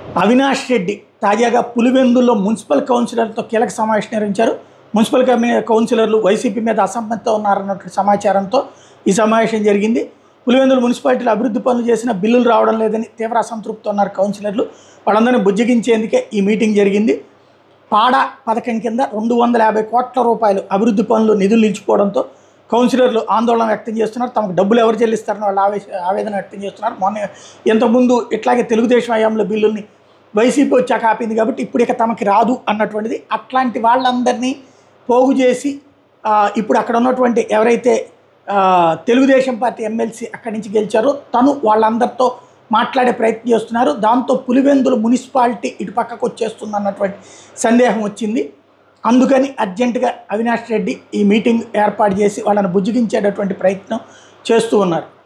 అవినాష్ రెడ్డి తాజాగా పులివెందుల్లో మున్సిపల్ కౌన్సిలర్తో కీలక సమావేశం నిర్వహించారు మున్సిపల్ కమి- కౌన్సిలర్లు వైసీపీ మీద అసమ్మతితో ఉన్నారన్నట్టు సమాచారంతో ఈ సమావేశం జరిగింది పులివెందులు మున్సిపాలిటీలో అభివృద్ధి పనులు చేసిన బిల్లులు రావడం లేదని తీవ్ర అసంతృప్తితో ఉన్నారు కౌన్సిలర్లు వాళ్ళందరినీ బుజ్జగించేందుకే ఈ మీటింగ్ జరిగింది పాడా పథకం కింద రెండు వందల యాభై కోట్ల రూపాయలు అభివృద్ధి పనులు నిధులు నిలిచిపోవడంతో కౌన్సిలర్లు ఆందోళన వ్యక్తం చేస్తున్నారు తమకు డబ్బులు ఎవరు చెల్లిస్తారని వాళ్ళు ఆవేశ ఆవేదన వ్యక్తం చేస్తున్నారు మొన్న ఇంతకుముందు ఇట్లాగే తెలుగుదేశం హయాంలో బిల్లుల్ని వైసీపీ వచ్చాక ఆపింది కాబట్టి ఇప్పుడు ఇక తమకి రాదు అన్నటువంటిది అట్లాంటి వాళ్ళందరినీ పోగు చేసి ఆ, ఇప్పుడు అక్కడ ఉన్నటువంటి ఎవరైతే ఆ, తెలుగుదేశం పార్టీ ఎమ్మెల్సీ అక్కడి నుంచి గెలిచారో తను వాళ్ళందరితో మాట్లాడే ప్రయత్నం చేస్తున్నారు దాంతో పులివెందులు మున్సిపాలిటీ ఇటు పక్కకు వచ్చేస్తుంది అన్నటువంటి సందేహం వచ్చింది అందుకని అర్జెంటుగా అవినాష్ రెడ్డి ఈ మీటింగ్ ఏర్పాటు చేసి వాళ్ళని బుజ్జగించేటటువంటి ప్రయత్నం చేస్తూ ఉన్నారు